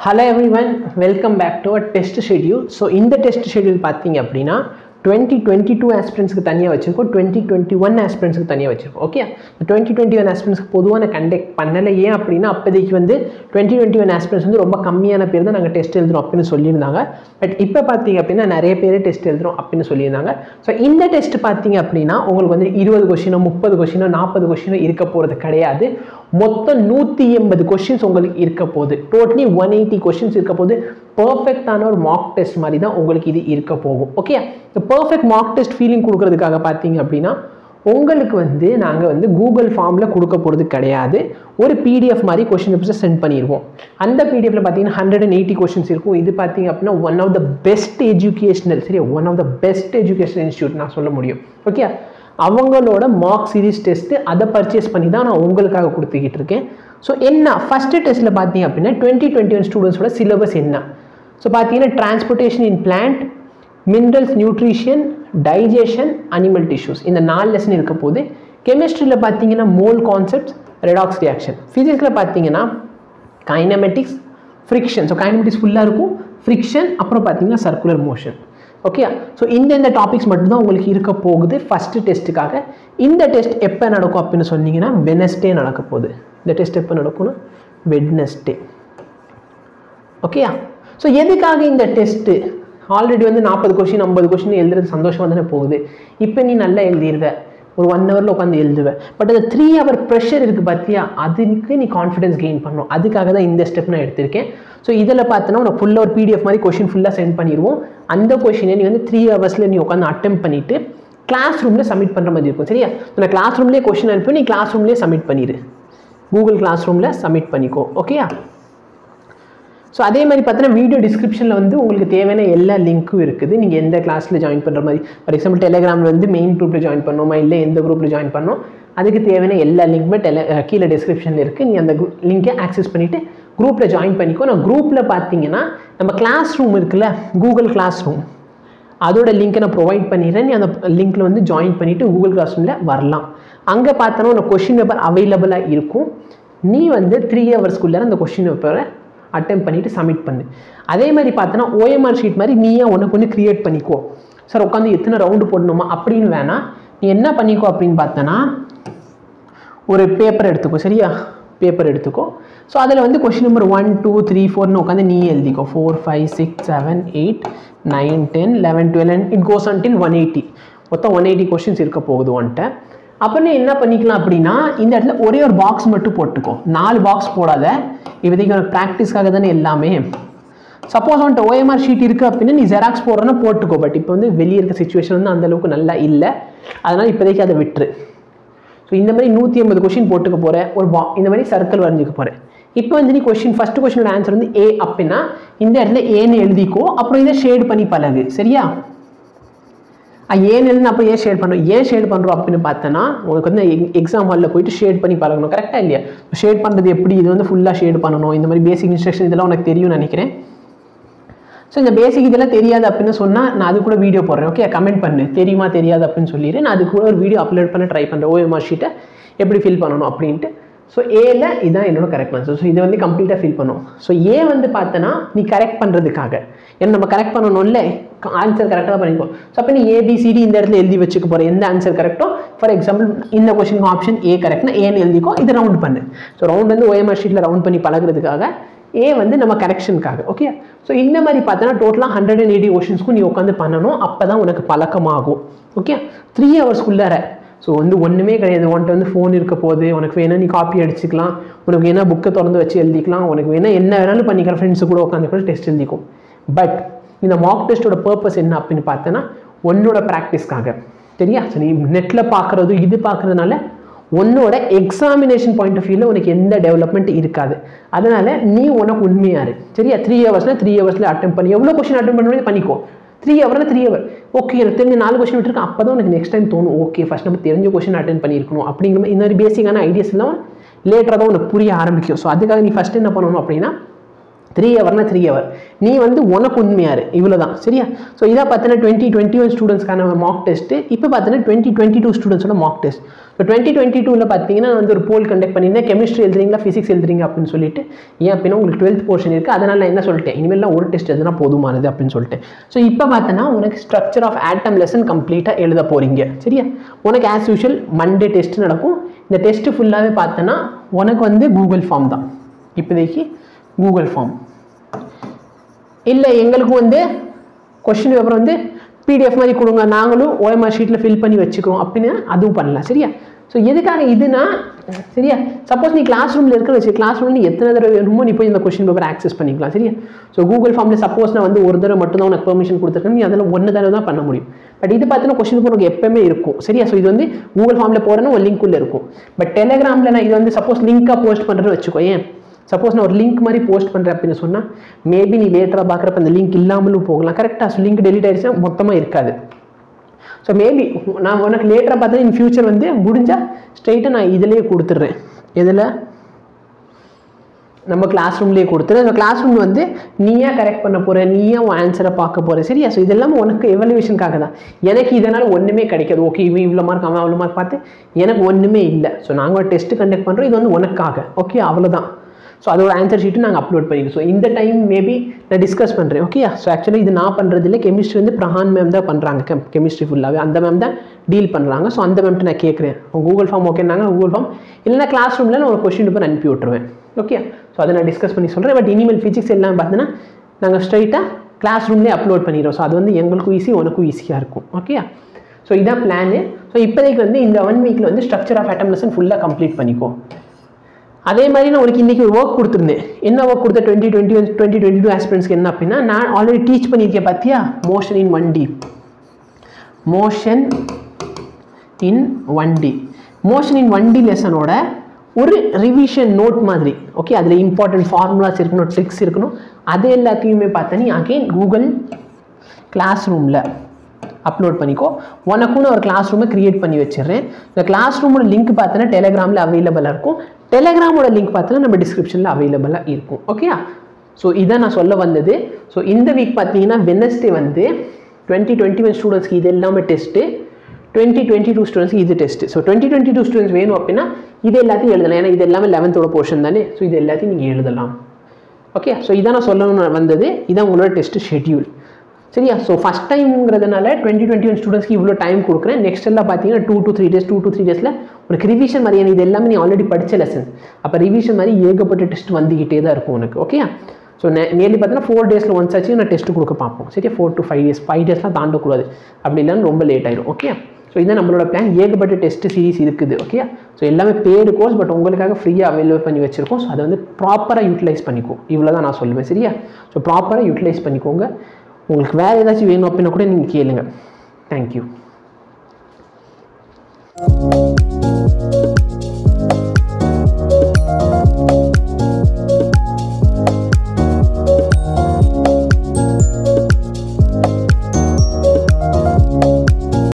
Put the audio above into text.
hello everyone welcome back to a test schedule so இந்த test schedule பார்த்தீங்க அப்படின்னா twenty twenty two ஆஸ்பிரன்ஸ்க்கு தனியாக வச்சிருக்கோம் டுவெண்ட்டி டுவெண்ட்டி ஒன் ஆஸ்பிரன்ஸ்க்கு தனியாக வச்சிருக்கோம் ஓகே டுவெண்ட்டி டுவெண்ட்டி ஒன் ஆஸ்பிரன்ஸ்க்கு பொதுவான கண்டக்ட் பண்ணலை ஏன் அப்படின்னா அப்போதைக்கு வந்து டுவெண்ட்டி டுவெண்ட்டி ஒன் ஆஸ்பிரன்ஸ் வந்து ரொம்ப கம்மியான பேர் தான் நாங்கள் டெஸ்ட் எழுதுறோம் அப்படின்னு சொல்லியிருந்தாங்க பட் இப்போ பார்த்தீங்க அப்படின்னா நிறைய பேர் டெஸ்ட் எழுதுறோம் அப்படின்னு சொல்லியிருந்தாங்க ஸோ இந்த டெஸ்ட் பார்த்தீங்க அப்படின்னா உங்களுக்கு வந்து இருபது கொஷினோ முப்பது கொஷினோ நாற்பது கொஷினோ இருக்க போகிறது கிடையாது மொத்தம் நூற்றி எண்பது கொஷின்ஸ் உங்களுக்கு இருக்க போகுது டோட்டலி ஒன் எயிட்டி கொஷின்ஸ் இருக்க போகுது பர்ஃபெக்டான ஒரு மார்க் டெஸ்ட் மாதிரி தான் உங்களுக்கு இது இருக்க போகும் ஓகே இந்த பர்ஃபெக்ட் மார்க் டெஸ்ட் ஃபீலிங் கொடுக்கறதுக்காக பார்த்தீங்க அப்படின்னா உங்களுக்கு வந்து நாங்கள் வந்து கூகுள் ஃபார்மில் கொடுக்க போகிறது கிடையாது ஒரு பிடிஎஃப் மாதிரி கொஷின் பேப்பர்ஸை சென்ட் பண்ணிடுவோம் அந்த பிடிஎஃப்ல பார்த்தீங்கன்னா ஹண்ட்ரட் அண்ட் எயிட்டி கொஷின்ஸ் இருக்கும் இது பார்த்தீங்க அப்படின்னா one of the best educational சரி one of the best educational institute நான் சொல்ல முடியும் ஓகே அவங்களோட மார்க் சீரிஸ் டெஸ்ட்டு அதை பர்ச்சேஸ் பண்ணி தான் நான் உங்களுக்காக கொடுத்துக்கிட்டு இருக்கேன் ஸோ என்ன ஃபஸ்ட்டு டெஸ்ட்டில் பார்த்தீங்க அப்படின்னா டுவெண்ட்டி டுவெண்ட்டி ஒன் ஸ்டூடெண்ட்ஸோட சிலபஸ் என்ன ஸோ பார்த்தீங்கன்னா transportation in plant minerals nutrition digestion animal tissues இந்த நாலு லெசன் இருக்க போது கெமிஸ்ட்ரியில் பார்த்தீங்கன்னா மோல் கான்செப்ட்ஸ் ரெடாக்ஸ் ரியாக்ஷன் ஃபிசிக்ஸில் பார்த்தீங்கன்னா கைனமெட்டிக்ஸ் ஃப்ரிக்ஷன் ஸோ கைனமெட்டிக்ஸ் ஃபுல்லாக இருக்கும் ஃப்ரிக்ஷன் அப்புறம் பார்த்தீங்கன்னா சர்க்குலர் மோஷன் ஓகே ஸோ இந்தந்த டாபிக்ஸ் மட்டும்தான் உங்களுக்கு இருக்க போகுது ஃபஸ்ட்டு டெஸ்ட்டுக்காக இந்த டெஸ்ட் எப்போ நடக்கும் அப்படின்னு சொன்னீங்கன்னா வெனஸ்டே நடக்க போகுது இந்த டெஸ்ட் எப்போ நடக்கும்னா வெட்னஸ்டே ஓகேயா ஸோ எதுக்காக இந்த டெஸ்ட்டு ஆல்ரெடி வந்து நாற்பது கொஷின் ஐம்பது கொஷின் எழுதுறது சந்தோஷமாக தானே போகுது இப்போ நீ நல்லா எழுதிடுவ ஒரு ஒன் ஹவரில் உட்காந்து எழுதுவேன் பட் அந்த த்ரீ ஹவர் ப்ரெஷர் இருக்குது பார்த்தியா அதுக்கு நீ கான்ஃபிடன்ஸ் கெயின் பண்ணணும் அதுக்காக தான் இந்த ஸ்டெப் நான் எடுத்திருக்கேன் ஸோ இதில் பார்த்தோன்னா உனக்கு ஃபுல்லாக ஒரு பிடிஎஃப் மாதிரி கொஷின் ஃபுல்லாக சென்ட் பண்ணிடுவோம் அந்த கொஷினை நீ வந்து த்ரீ ஹவர்ஸில் நீ உட்காந்து அட்டம் பண்ணிவிட்டு கிளாஸ் ரூமில் சப்மிட் பண்ணுற மாதிரி இருக்கும் சரியா நான் கிளாஸ் ரூம்லேயே கொஷின் அனுப்பி நீ கிளாஸ் ரூம்லேயே சப்மிட் பண்ணிடு கூகுள் கிளாஸ் ரூமில் சப்மிட் பண்ணிக்கோ ஓகேயா ஸோ அதே மாதிரி பார்த்தீங்கன்னா வீடியோ டிஸ்கிரிப்ஷனில் வந்து உங்களுக்கு தேவையான எல்லா லிங்க்கும் இருக்குது நீங்கள் எந்த கிளாஸில் ஜாயின் பண்ணுற மாதிரி ஃபார் எக்ஸாம்பிள் டெலிகிராமில் வந்து மெயின் குரூப்பில் ஜாயின் பண்ணணுமா இல்லை எந்த குரூப்பில் ஜாயின் பண்ணணும் அதுக்கு தேவையான எல்லா லிங்க்குமே டெல கீழே டிஸ்கிரிப்ஷனில் இருக்குது நீ அந்த லிங்கை ஆக்சஸ் பண்ணிவிட்டு குரூப்பில் ஜாயின் பண்ணிக்கோ நான் குரூப்பில் பார்த்தீங்கன்னா நம்ம கிளாஸ் ரூம் இருக்குல்ல கூகுள் கிளாஸ் ரூம் அதோட லிங்க்கை நான் ப்ரொவைட் பண்ணிடுறேன் நீ அந்த லிங்க்கில் வந்து ஜாயின் பண்ணிவிட்டு கூகுள் கிளாஸ் ரூமில் வரலாம் அங்கே பார்த்தோன்னா உனக்கு கொஷின் பேப்பர் அவைலபிளாக இருக்கும் நீ வந்து த்ரீ ஹவர்ஸ்க்குள்ளே அந்த கொஷின் பேப்பரை அட்டம் பண்ணிவிட்டு சப்மிட் பண்ணு அதே மாதிரி பார்த்தோன்னா ஓஎம்ஆர் ஷீட் மாதிரி நீயே உனக்கு ஒன்று க்ரியேட் பண்ணிக்கோ சார் உட்காந்து எத்தனை ரவுண்டு போடணுமா அப்படின்னு வேணாம் நீ என்ன பண்ணிக்கோ அப்படின்னு பார்த்தோன்னா ஒரு பேப்பர் எடுத்துக்கோ சரியா பேப்பர் எடுத்துக்கோ ஸோ அதில் வந்து question number one two three ஃபோர்னு உட்காந்து நீ எழுதிக்கோ four five six seven eight nine ten eleven twelve and it goes until one eighty மொத்தம் ஒன் எயிட்டி கொஷின்ஸ் இருக்க போகுது வந்துட்டு அப்புறம் நீ என்ன பண்ணிக்கலாம் அப்படின்னா இந்த இடத்துல ஒரே ஒரு பாக்ஸ் மட்டும் போட்டுக்கோ நாலு பாக்ஸ் போடாத இப்போதைக்கு உனக்கு ப்ராக்டிஸ்க்காக தானே எல்லாமே சப்போஸ் வந்துட்டு ஓஎம்ஆர் ஷீட் இருக்குது அப்படின்னா நீ ஜெராக்ஸ் போடுறேன்னா போட்டுக்கோ பட் இப்போ வந்து வெளியே இருக்க சுச்சுவேஷன் வந்து அந்தளவுக்கு நல்லா இல்லை அதனால் இப்போதைக்கு அதை விட்டுரு ஸோ இந்த மாதிரி நூற்றி ஐம்பது கொஷின் போட்டுக்க போகிறேன் ஒரு பா இந்த மாதிரி சர்க்கிள் வரைஞ்சிக்க போகிறேன் இப்போ வந்து நீ கொஷின் ஃபஸ்ட் கொஷினோட ஆன்சர் வந்து ஏ அப்படின்னா இந்த இடத்துல ஏன்னு எழுதிக்கோ அப்புறம் இதை ஷேட் பண்ணி பழகு சரியா ஏன் எழுந்து அப்போ ஏன் ஷேட் பண்ணுறோம் ஏன் ஷேட் பண்ணுறோம் அப்படின்னு பார்த்தோன்னா உனக்கு வந்து எக்ஸாம் ஹாலில் போயிட்டு ஷேட் பண்ணி பழகணும் கரெக்டாக இல்லையா ஷேட் பண்ணுறது எப்படி இது வந்து ஃபுல்லாக ஷேட் பண்ணணும் இந்த மாதிரி பேசிக் இன்ஸ்ட்ரக்ஷன் இதெல்லாம் உனக்கு தெரியும்னு நினைக்கிறேன் ஸோ இந்த பேசிக் இதெல்லாம் தெரியாது அப்படின்னு சொன்னால் நான் அது கூட வீடியோ போடுறேன் ஓகே கமெண்ட் பண்ணு தெரியுமா தெரியாது அப்படின்னு சொல்லிடு நான் அது கூட ஒரு வீடியோ அப்லோட் பண்ண ட்ரை பண்ணுறேன் ஓஎம்ஆர் ஷீட்டை எப்படி ஃபில் பண்ணணும் அப்படின்ட்டு ஸோ ஏல இதுதான் என்னோட கரெக்ட் ஆன்சர் ஸோ இதை வந்து கம்ப்ளீட்டாக ஃபில் பண்ணும் ஸோ ஏ வந்து பார்த்தோன்னா நீ கரெக்ட் பண்ணுறதுக்காக ஏன்னா நம்ம கரெக்ட் பண்ணணும்ல ஆன்சர் கரெக்டாக பண்ணிக்கோ ஸோ அப்போ நீ ஏபிசிடி இந்த இடத்துல எழுதி வச்சுக்க போகிற எந்த ஆன்சர் கரெக்டோ ஃபார் எக்ஸாம்பிள் இந்த கொஸ்டின் ஆப்ஷன் ஏ கரெக்ட்னா ஏன்னு எழுதிக்கோ இதை ரவுண்ட் பண்ணு ஸோ ரவுண்ட் வந்து ஓஎம்ஆர் ஷீட்டில் ரவுண்ட் பண்ணி பழகிறதுக்காக ஏ வந்து நம்ம கரெக்ஷனுக்காக ஓகே ஸோ இந்த மாதிரி பார்த்தோன்னா டோட்டலாக ஹண்ட்ரட் அண்ட் எயிட்டி கொஷின்ஸ்க்கும் நீ உட்காந்து பண்ணணும் அப்போ தான் உனக்கு பழக்கமாகும் ஓகே த்ரீ ஹவர்ஸ்க்குள்ளார ஸோ வந்து ஒன்றுமே கிடையாது உன்ட்ட வந்து ஃபோன் இருக்க போது உனக்கு வேணால் நீ காப்பி அடிச்சுக்கலாம் உனக்கு வேணால் புக்கை திறந்து வச்சு எழுதிக்கலாம் உனக்கு வேணால் என்ன வேணாலும் பண்ணிக்கலாம் ஃப்ரெண்ட்ஸு கூட உட்காந்து கூட டெஸ்ட் எழுதிக்கும் பட் இந்த மார்க் டெஸ்ட்டோட பர்பஸ் என்ன அப்படின்னு பார்த்தோன்னா உன்னோட ப்ராக்டிஸ்க்காக சரியா ஸோ நீ நெட்டில் பார்க்குறது இது பார்க்குறதுனால உன்னோட எக்ஸாமினேஷன் பாயிண்ட் ஆஃப் வியூவில் உனக்கு எந்த டெவலப்மெண்ட் இருக்காது அதனால் நீ உனக்கு உண்மையாரு சரியா த்ரீ ஹவர்ஸ்னால் த்ரீ ஹவர்ஸில் அட்டன் பண்ணி எவ்வளோ கொஷின் அட்டன் பண்ணி பண்ணிக்கோ த்ரீ ஹவர்னா த்ரீ ஹவர் ஓகே எனக்கு தெரிஞ்ச நாலு கொஷின் விட்டுருக்கு அப்போ தான் உனக்கு நெக்ஸ்ட் டைம் தோணும் ஓகே ஃபஸ்ட் நம்ம தெரிஞ்ச கொஷின் அட்டன் பண்ணியிருக்கணும் அப்படிங்கிற மாதிரி இந்த மாதிரி பேசிக்கான ஐடியாஸ் எல்லாம் லேட்டராக தான் உனக்கு புரிய ஆரம்பிக்கும் ஸோ அதுக்காக நீ ஃபஸ்ட் என்ன பண்ணணும் அப்படின்னா த்ரீ ஹவர்னா த்ரீ ஹவர் நீ வந்து உனக்கு உண்மையாரு இவ்வளோ தான் சரியா ஸோ இதாக பார்த்தீங்கன்னா டுவெண்ட்டி டுவெண்ட்டி ஒன் ஸ்டூடெண்ட்ஸ்க்கான மார்க் டெஸ்ட்டு இப்போ பார்த்தீங்கன்னா டுவெண்ட்டி டுவெண்ட்டி டூ ஸ்டூடெண்ட்ஸோட mark test so twenty twenty டூவில் பார்த்தீங்கன்னா வந்து ஒரு போல் கண்டக்ட் பண்ணியிருந்தேன் கெமிஸ்ட்ரி எழுதுறீங்களா ஃபிசிக்ஸ் எழுதுறீங்க அப்படின்னு சொல்லிட்டு ஏன் அப்படின்னா உங்களுக்கு டுவெல்த் போர்ஷன் இருக்குது அதனால் நான் என்ன சொல்லிட்டேன் இனிமேல்லாம் ஒரு டெஸ்ட் எதுனா போதுமானது அப்படின்னு சொல்லிட்டேன் ஸோ இப்போ பார்த்தோன்னா உனக்கு ஸ்ட்ரக்சர் ஆஃப் ஆட்டம் லெசன் கம்ப்ளீட்டாக எழுத போகிறீங்க சரியா உனக்கு ஆஸ் யூஷுவல் மண்டே டெஸ்ட் நடக்கும் இந்த டெஸ்ட்டு ஃபுல்லாகவே பார்த்தோன்னா உனக்கு வந்து கூகுள் ஃபார்ம் தான் இப்போதைக்கு கூகுள் ஃபார்ம் இல்லை எங்களுக்கு வந்து கொஷின் பேப்பர் வந்து பிடிஎஃப் மாதிரி கொடுங்க நாங்களும் ஓஎம்ஆர் ஷீட்டில் ஃபில் பண்ணி வச்சுக்கிறோம் அப்படின்னு அதுவும் பண்ணலாம் சரியா ஸோ எதுக்காக இதுனா சரியா சப்போஸ் நீ கிளாஸ் ரூமில் இருக்கிற வச்சு கிளாஸ் ரூமில் நீ எத்தனை தடவை வேணுமோ நீ போய் இந்த கொஷின் பேப்பர் ஆக்சஸ் பண்ணிக்கலாம் சரியா ஸோ கூகுள் ஃபார்மில் சப்போஸ் நான் வந்து ஒரு தடவை மட்டும் தான் உனக்கு பெர்மிஷன் கொடுத்துருக்கேன் நீ அதில் ஒன்று தடவை தான் பண்ண முடியும் பட் இது பார்த்தீங்கன்னா கொஷின் பேப்பர் உனக்கு எப்பவுமே இருக்கும் சரியா ஸோ இது வந்து கூகுள் ஃபார்மில் போகிறேன்னா ஒரு லிங்க் உள்ள இருக்கும் பட் டெலிகிராமில் நான் இது வந்து சப்போஸ் லிங்காக போஸ்ட் பண்ணுறேன்னு வச்சுக்கோ ஏன் சப்போஸ் நான் ஒரு லிங்க் மாதிரி போஸ்ட் பண்ணுறேன் அப்படின்னு சொன்னால் மேபி நீ லேட்டராக பார்க்குறப்ப அந்த லிங்க் இல்லாமலும் போகலாம் கரெக்டாக ஸோ லிங்க் டெலிட் ஆயிடுச்சுன்னா மொத்தமாக இருக்காது ஸோ மேபி நான் உனக்கு லேட்டராக பார்த்தா இன் ஃபியூச்சர் வந்து முடிஞ்சால் ஸ்ட்ரைட்டாக நான் இதிலேயே கொடுத்துட்றேன் எதில் நம்ம கிளாஸ் ரூம்லேயே கொடுத்துரு அந்த கிளாஸ் ரூம் வந்து நீயா கரெக்ட் பண்ண போகிற நீயா உன் ஆன்சரை பார்க்க போகிற சரியா ஸோ இதெல்லாம் உனக்கு எவல்யூஷனுக்காக தான் எனக்கு இதனால் ஒன்றுமே கிடைக்காது ஓகே இவன் இவ்வளோ மார்க் அவன் அவ்வளோ மார்க் பார்த்து எனக்கு ஒன்றுமே இல்லை ஸோ நாங்கள் ஒரு டெஸ்ட்டு கண்டக்ட் பண்ணுறோம் இது வந்து உனக்காக ஓகே அவ்வளோதான் ஸோ அதோட ஆன்சர் ஷீட்டு நாங்கள் அப்லோட் பண்ணிக்கிறோம் ஸோ இந்த டைம் மேபி நான் டிஸ்கஸ் பண்ணுறேன் ஓகே ஸோ ஆக்சுவலி இது நான் பண்ணுறது இல்லை கெமிஸ்ட்ரி வந்து பிரஹான் மேம் தான் பண்ணுறாங்க கெம் கெமிஸ்ட்ரி ஃபுல்லாகவே அந்த மேம் தான் டீல் பண்ணுறாங்க ஸோ அந்த மேம்ட்டு நான் கேட்குறேன் கூகுள் ஃபார்ம் ஓகேனாங்க கூகுள் ஃபார்ம் இல்லைனா கிளாஸ் ரூமில் நான் ஒரு கொஷின் பேப்பர் அனுப்பி விட்டுருவேன் ஓகே ஸோ அதை நான் டிஸ்கஸ் பண்ணி சொல்கிறேன் பட் இனிமேல் ஃபிசிக்ஸ் எல்லாம் பார்த்தீங்கன்னா நாங்கள் ஸ்ட்ரைட்டாக கிளாஸ் ரூம்லேயே அப்லோட் பண்ணிடுறோம் ஸோ அது வந்து எங்களுக்கும் ஈஸி உனக்கும் ஈஸியாக இருக்கும் ஓகே ஸோ இதான் பிளானு ஸோ இப்போதைக்கு வந்து இந்த ஒன் வீக்கில் வந்து ஸ்ட்ரக்சர் ஆஃப் அட்டம் லெசன் ஃபுல்லாக கம்ப்ளீட் பண்ணிக்கோ அதே மாதிரி நான் உனக்கு இன்றைக்கி ஒரு ஒர்க் கொடுத்துருந்தேன் என்ன ஒர்க் கொடுத்த twenty twenty one twenty twenty two ஆஸ்பிரன்ஸ்க்கு என்ன அப்படின்னா நான் ஆல்ரெடி டீச் பண்ணியிருக்கேன் பார்த்தியா motion in one D motion in one D motion in one D லெசனோட ஒரு ரிவிஷன் நோட் மாதிரி ஓகே அதில் இம்பார்ட்டன்ட் ஃபார்முலாஸ் இருக்கணும் ட்ரிக்ஸ் இருக்கணும் அது எல்லாத்தையுமே பார்த்த நீ அகெயின் கூகுள் கிளாஸ் ரூமில் அப்லோட் பண்ணிக்கோ உனக்கும் நான் ஒரு கிளாஸ் ரூமை க்ரியேட் பண்ணி வச்சிடுறேன் இந்த கிளாஸ் ரூமோட லிங்க் பார்த்தோன்னா டெலிகிராமில் அவைலபிளாக இருக்கும் டெலிகிராமோட லிங்க் பார்த்தோன்னா நம்ம டிஸ்கிரிப்ஷனில் அவைலபிளாக இருக்கும் ஓகேயா ஸோ இதை நான் சொல்ல வந்தது ஸோ இந்த வீக் பார்த்தீங்கன்னா வெனஸ்டே வந்து டுவெண்ட்டி டுவெண்ட்டி ஒன் ஸ்டூடெண்ட்ஸ்க்கு இது எல்லாமே டெஸ்ட்டு டுவெண்ட்டி டுவெண்ட்டி டூ ஸ்டூடெண்ட்ஸ்க்கு இது test so twenty twenty two students வேணும் அப்படின்னா இது எல்லாத்தையும் எழுதலாம் ஏன்னா இது எல்லாமே லெவன்த்தோட போர்ஷன் தானே ஸோ இது எல்லாத்தையும் நீங்கள் எழுதலாம் ஓகே ஸோ இதான் நான் சொல்லணும்னு வந்தது இதான் உங்களோட டெஸ்ட் ஷெட்யூல் சரியா ஸோ ஃபஸ்ட் டைம்ங்கிறதுனால டுவெண்ட்டி டுவெண்ட்டி ஒன் ஸ்டூடெண்ட்ஸ்க்கு இவ்வளோ டைம் கொடுக்குறேன் நெக்ஸ்ட் எல்லாம் பார்த்தீங்கன்னா two to three days two to three டேஸில் உனக்கு ரிவிஷன் மாதிரியான இது எல்லாமே நீ ஆல்ரெடி படித்த லெசன் அப்போ ரிவிஷன் மாதிரி ஏகப்பட்ட டெஸ்ட் வந்துக்கிட்டே தான் இருக்கும் உனக்கு ஓகே ஸோ நியர்லி பார்த்தீங்கன்னா ஃபோர் டேஸில் ஒன்ஸ் ஆச்சு நான் டெஸ்ட் கொடுக்க பார்ப்போம் சரியா four to five days five டேஸ்லாம் தாண்டக்கூடாது அப்படி இல்லைன்னு ரொம்ப லேட் ஆயிடும் ஓகே ஸோ இதான் நம்மளோட பிளான் ஏகப்பட்ட டெஸ்ட் சீரிஸ் இருக்குது ஓகே ஸோ எல்லாமே பேடு கோர்ஸ் பட் உங்களுக்காக ஃப்ரீயாக அவைலபிள் பண்ணி வச்சிருக்கோம் ஸோ அதை வந்து ப்ராப்பராக யூட்டிலைஸ் பண்ணிக்கோ இவ்வளோ தான் நான் சொல்லுவேன் சரியா ஸோ ப்ராப்பராக யூட்டிலைஸ் பண்ணிக்கோங்க உங்களுக்கு வேறு ஏதாச்சும் வேணும் அப்படின்னா கூட நீங்கள் கேளுங்க தேங்க்யூ